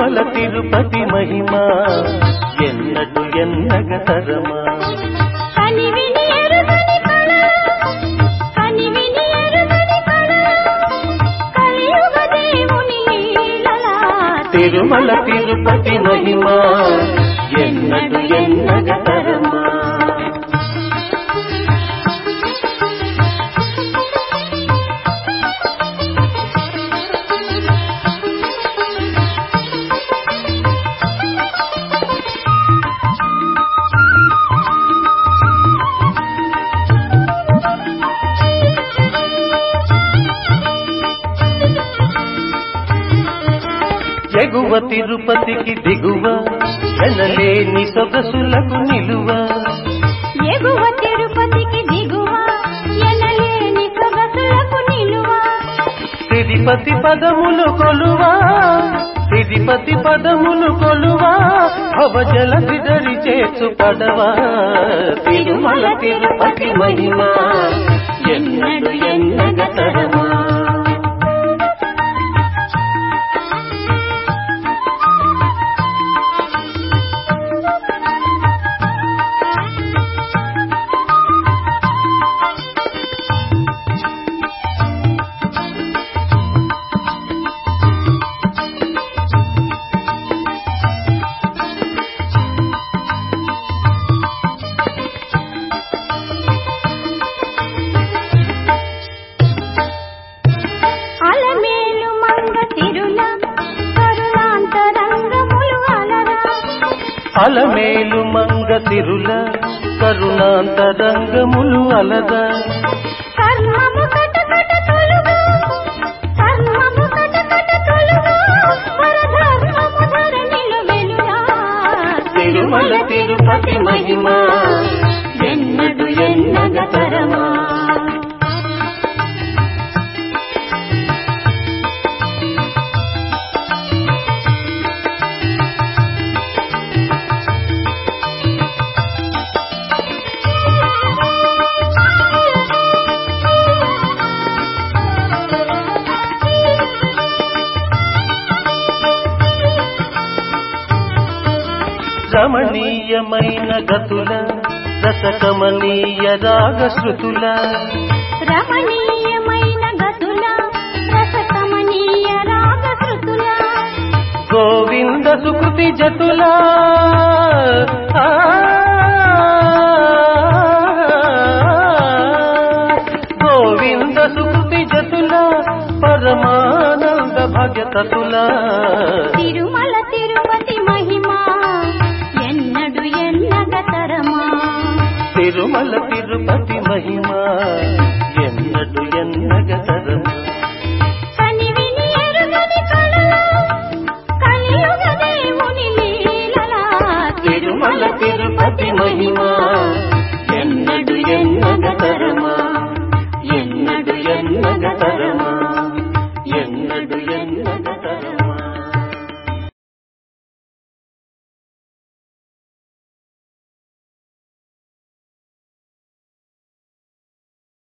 తిరుమల తిరుపతి మహిమ ఎన్నడు ఎన్నగ తరమా కనివిని ఎరుగని కళ కనివిని ఎరుగని కళ కలియుగ దేవుని లీలలా తిరుమల తిరుపతి మహిమ ఎన్నడు ఎన్నగ తరమా ఎగువ తిరుపతికి దిగువ ఎనలేని సొగసులకు నిలువ ఎగువ తిరుపతికి దిగువ ఎనలేని సొగసులకు నిలువ తిరుపతి పదములు కొలువా తిరుపతి పదములు కొలువా భవజల విదరి చేసు పడవా తిరుమల తిరుపతి మహిమ ఎన్నడు ఎన్నగ తరమా అలమేలు మంగ తిరుల కరుణాంతరంగములు అలరా అలమేలు మంగ తిరుల కరుణాంతరంగములు అలదా కర్మము కటకట తొలుగు కర్మము కటకట తొలుగు వరధర్మము ధరణిలో వెలుగా తిరుమల తిరుపతి మహిమ ఎన్నడు ఎన్నగ తరమా రమణీయమైన గతుల రసకమనీయ రాగ శృతుల రమణీయమైన గతుల రసకమనీయ రాగ శృతుల గోవింద సుకృతి జతుల ఆ, గోవింద సుకృతి జతుల పరమానంద భగతతుల తిరుమల తిరుపతి మహిమ ఎన్నడు ఎన్నగ తరమా తిరుమల తిరుపతి మహిమ ఎన్నడు ఎన్నగ తరమా కనివిని ఎరుగని కళల కలియుగ దేవుని లీలలా తిరుమల తిరుపతి మహిమ ఎన్నడు ఎన్నగ తరమా ఎన్నడు ఎన్నగ తరమా